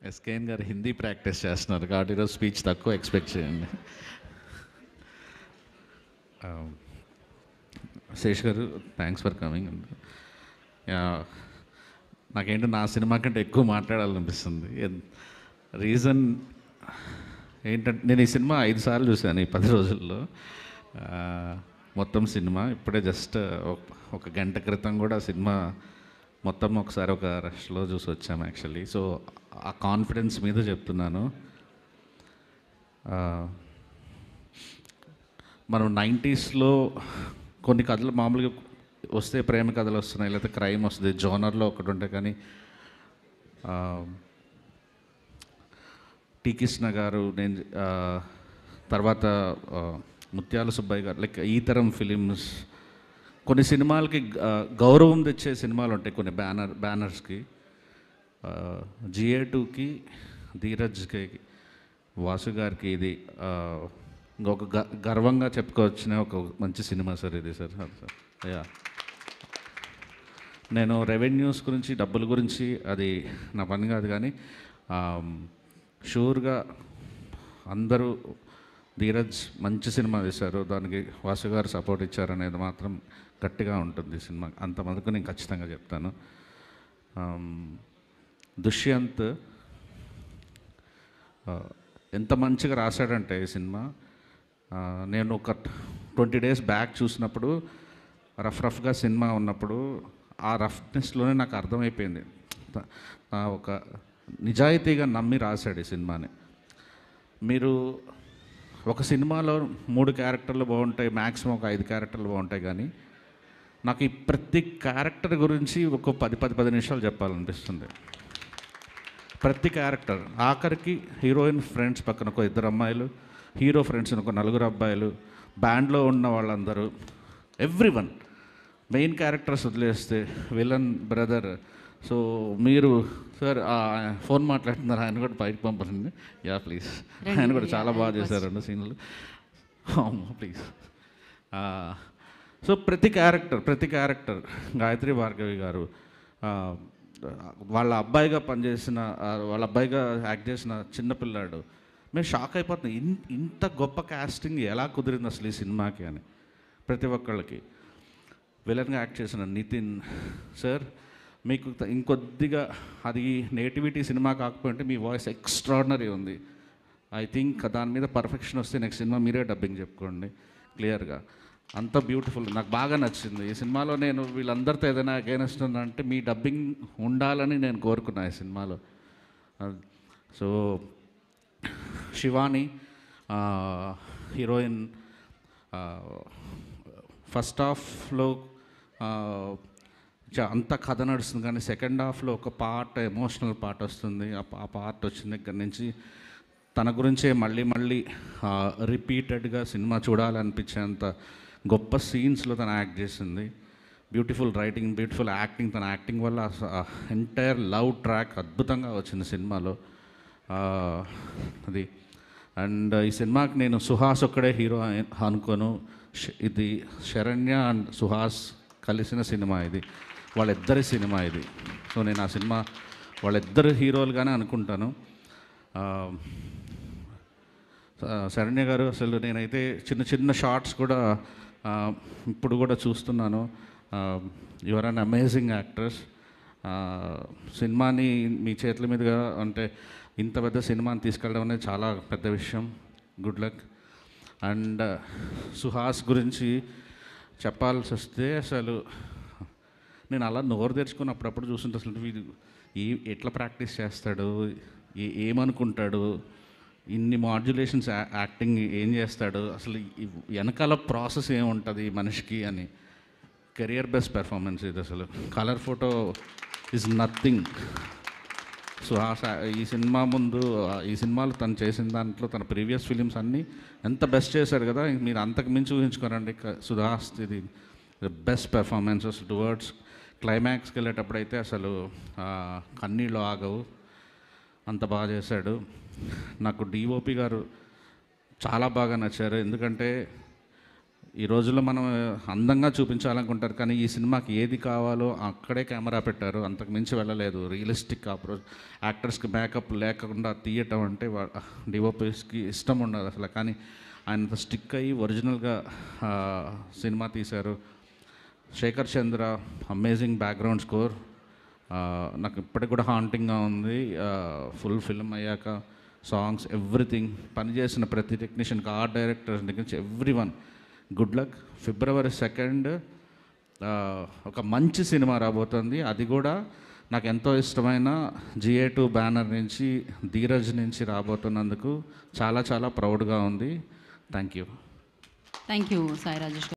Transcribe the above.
SKN గారు Hindi practice చేస్తున్నారు కాబట్టి ఈరోజు స్పీచ్ తక్కువ ఎక్స్పెక్ట్ చేయండి శేష్ గారు థ్యాంక్స్ ఫర్ కమింగ్ నాకేంటో నా సినిమా కంటే ఎక్కువ మాట్లాడాలనిపిస్తుంది రీజన్ ఏంటంటే నేను ఈ సినిమా ఐదు సార్లు చూశాను ఈ పది రోజుల్లో ఆ, మొత్తం సినిమా ఇప్పుడే జస్ట్ ఒక గంట క్రితం కూడా సినిమా మొత్తం ఒకసారి ఒక రష్లో చూసి వచ్చాము యాక్చువల్లీ సో ఆ కాన్ఫిడెన్స్ మీద చెప్తున్నాను ఆ, మనం నైంటీస్లో కొన్ని కథలు మామూలుగా వస్తే ప్రేమ కథలు వస్తున్నాయి లేకపోతే క్రైమ్ వస్తుంది జోనర్లో ఒకటి ఉంటాయి కానీ ఆ, టి కృష్ణ గారు నేను ఆ, తర్వాత ఆ, ముత్యాల సుబ్బయ్య గారు లైక్ ఈ తరం ఫిలిమ్స్ కొన్ని సినిమాలకి ఆ, గౌరవం తెచ్చే సినిమాలు ఉంటాయి కొన్ని బ్యానర్ బ్యానర్స్కి జిఏ టూకి ధీరజ్కి వాసు గారికి ఇది ఆ, ఇంకొక గ గర్వంగా చెప్పుకోవచ్చిన ఒక మంచి సినిమా సార్ ఇది సార్ సార్ యా నేను రెవెన్యూస్ గురించి డబ్బుల గురించి అది నా పని కాదు కానీ షూర్గా అందరూ ధీరజ్ మంచి సినిమా తీశారు దానికి వాసు గారు సపోర్ట్ ఇచ్చారనేది మాత్రం గట్టిగా ఉంటుంది ఈ సినిమా అంతమందికి నేను ఖచ్చితంగా చెప్తాను ఆమ్, దుష్యంత్ ఆ, ఎంత మంచిగా రాశాడంటే ఈ సినిమా ఆ, నేను ఒక ట్వంటీ డేస్ బ్యాక్ చూసినప్పుడు రఫ్ రఫ్గా సినిమా ఉన్నప్పుడు ఆ రఫ్నెస్లోనే నాకు అర్థమైపోయింది త- ఆ ఒక నిజాయితీగా నమ్మి రాశాడు ఈ సినిమాని మీరు ఒక సినిమాలో మూడు క్యారెక్టర్లు బాగుంటాయి మ్యాక్సిమం ఒక ఐదు క్యారెక్టర్లు బాగుంటాయి కానీ నాకు ఈ ప్రతి క్యారెక్టర్ గురించి ఒక పది పది పది నిమిషాలు చెప్పాలనిపిస్తుంది ప్రతి క్యారెక్టర్ ఆఖరికి హీరోయిన్ ఫ్రెండ్స్ పక్కన ఒక ఇద్దరు అమ్మాయిలు హీరో ఫ్రెండ్స్ ఒక నలుగురు అబ్బాయిలు బ్యాండ్లో ఉన్న వాళ్ళందరూ ఎవ్రీ వన్ మెయిన్ క్యారెక్టర్స్ వదిలేస్తే విలన్ బ్రదర్ సో మీరు సార్ ఫోన్ మాట్లాడుతున్నారు ఆయన కూడా బయటకు పంపండి యా ప్లీజ్ ఆయన కూడా చాలా బాగా చేశారు రెండు సీన్లు ప్లీజ్ సో ప్రతి క్యారెక్టర్ ప్రతి క్యారెక్టర్ గాయత్రి భార్గవి గారు ఆ, వాళ్ళ అబ్బాయిగా పనిచేసిన ఆ, వాళ్ళ అబ్బాయిగా యాక్ట్ చేసిన చిన్నపిల్లాడు మేము షాక్ అయిపోతున్నాం ఇన్ ఇంత గొప్ప కాస్టింగ్ ఎలా కుదిరింది అసలు ఈ సినిమాకి అని ప్రతి ఒక్కళ్ళకి విలన్గా యాక్ట్ చేసిన నితిన్ సార్ మీకు త- ఇంకొద్దిగా అది నేటివిటీ సినిమా కాకపోతే మీ వాయిస్ ఎక్స్ట్రాడినరీ ఉంది ఐ థింక్ దాని మీద పర్ఫెక్షన్ వస్తే నెక్స్ట్ సినిమా మీరే డబ్బింగ్ చెప్పుకోండి క్లియర్గా అంత బ్యూటిఫుల్ నాకు బాగా నచ్చింది ఈ సినిమాలో నేను వీళ్ళందరితో ఏదైనా అగైనెస్ట్ అంటే మీ డబ్బింగ్ ఉండాలని నేను కోరుకున్నా ఈ సినిమాలో సో శివాని ఆ, హీరోయిన్ ఆ, ఫస్ట్ హాఫ్లో ఆ, చ- అంత కథ నడుస్తుంది కానీ సెకండ్ హాఫ్లో ఒక పార్ట్ ఎమోషనల్ పార్ట్ వస్తుంది ఆ పా- ఆ పార్ట్ వచ్చిన దగ్గర నుంచి తన గురించే మళ్ళీ మళ్ళీ రిపీటెడ్గా సినిమా చూడాలనిపించేంత గొప్ప సీన్స్లో తను యాక్ట్ చేసింది బ్యూటిఫుల్ రైటింగ్ బ్యూటిఫుల్ యాక్టింగ్ తన యాక్టింగ్ వల్ల ఎంటైర్ లవ్ ట్రాక్ అద్భుతంగా వచ్చింది సినిమాలో ఆ, అది అండ్ ఈ సినిమాకి నేను సుహాస్ ఒక్కడే హీరో అయి- అనుకోను ష- ఇది శరణ్య అండ్ సుహాస్ కలిసిన సినిమా ఇది వాళ్ళిద్దరి సినిమా ఇది సో నేను ఆ సినిమా వాళ్ళిద్దరు హీరోలుగానే అనుకుంటాను ఆ, ఆ, శరణ్య గారు అసలు నేనైతే చిన్న చిన్న షార్ట్స్ కూడా ఆ, ఇప్పుడు కూడా చూస్తున్నాను యువర్ అన్ అమేజింగ్ యాక్ట్రెస్ సినిమాని మీ చేతుల మీదుగా అంటే ఇంత పెద్ద సినిమాని తీసుకెళ్ళడం అనేది చాలా పెద్ద విషయం గుడ్ లక్ అండ్ సుహాస్ గురించి చెప్పాల్సి వస్తే అసలు నేను అలా నోరు తెరుచుకుని అప్పుడప్పుడు చూస్తుంటే అసలు వీడు ఏ ఎట్లా ప్రాక్టీస్ చేస్తాడు ఏ ఏమనుకుంటాడు ఇన్ని మాడ్యులేషన్స్ యాక్టింగ్ ఏం చేస్తాడు అసలు ఈ వెనకాల ప్రాసెస్ ఏముంటుంది ఈ మనిషికి అని కెరియర్ బెస్ట్ పెర్ఫార్మెన్స్ ఇది అసలు colour photo is nothing so ఆ సా- ఈ సినిమా ముందు ఆ ఈ సినిమాలో తను చేసిన దాంట్లో తన ప్రీవియస్ ఫిలిమ్స్ అన్నీ ఎంత బెస్ట్ చేశాడు కదా ఇంక మీరు అంతకు మించి ఊహించుకోరండి క- సుహాస్ ఇది బెస్ట్ పెర్ఫార్మెన్సెస్ టువర్డ్స్ క్లైమాక్స్కి వెళ్ళేటప్పుడైతే అసలు ఆ, కన్నీళ్ళు ఆగవు అంత బాగా చేశాడు నాకు డిఓపి గారు చాలా బాగా నచ్చారు ఎందుకంటే ఈ రోజుల్లో మనం అందంగా చూపించాలనుకుంటారు కానీ ఈ సినిమాకి ఏది కావాలో అక్కడే కెమెరా పెట్టారు అంతకు మించి వెళ్ళలేదు రియలిస్టిక్ అప్రోచ్ యాక్టర్స్కి మేకప్ లేకుండా తీయటం అంటే డివోపీస్కి ఇష్టం ఉండదు అసలు కానీ ఆయన స్టిక్ అయ్యి ఒరిజినల్గా ఆ, సినిమా తీశారు Shekhar Chandra amazing background score నాకు ఇప్పటికి కూడా హాంటింగ్గా ఉంది ఫుల్ ఫిల్మ్ అయ్యాక సాంగ్స్ ఎవ్రీథింగ్ పనిచేసిన ప్రతి టెక్నీషియన్కి ఆర్ట్ డైరెక్టర్ దగ్గర నుంచి everyone good luck February second ఒక మంచి సినిమా రాబోతుంది అది కూడా నాకు ఎంతో ఇష్టమైన జిఏ టూ బ్యానర్ నుంచి ధీరజ్ నుంచి రాబోతున్నందుకు చాలా చాలా ప్రౌడ్గా ఉంది thank you thank you Sai Rajesh గారు